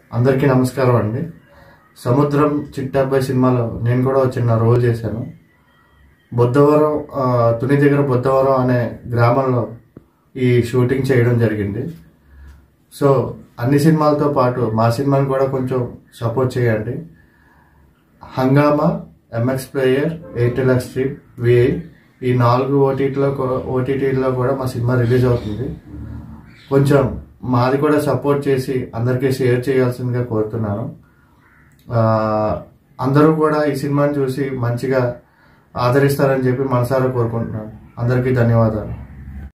అందరికీ నమస్కారం అండి సముద్రం చిట్టాబ్బాయి సినిమాలో నేను కూడా ఒక చిన్న రోల్ చేశాను బుద్ధవరం ఆ, తుని దగ్గర బుద్ధవరం అనే గ్రామంలో ఈ షూటింగ్ చేయడం జరిగింది సో అన్ని సినిమాలతో పాటు మా సినిమాని కూడా కొంచెం సపోర్ట్ చేయండి Hungama MX player Airtel Xtreme Vi ఈ నాలుగు ఓటీటీలో ఓటీటీలో కూడా మా సినిమా రిలీజ్ అవుతుంది కొంచెం మాది కూడా సపోర్ట్ చేసి అందరికీ షేర్ చేయాల్సిందిగా కోరుతున్నాను ఆ, అందరూ కూడా ఈ సినిమాని చూసి మంచిగా ఆదరిస్తారని చెప్పి మనసారా కోరుకుంటున్నాను అందరికీ ధన్యవాదాలు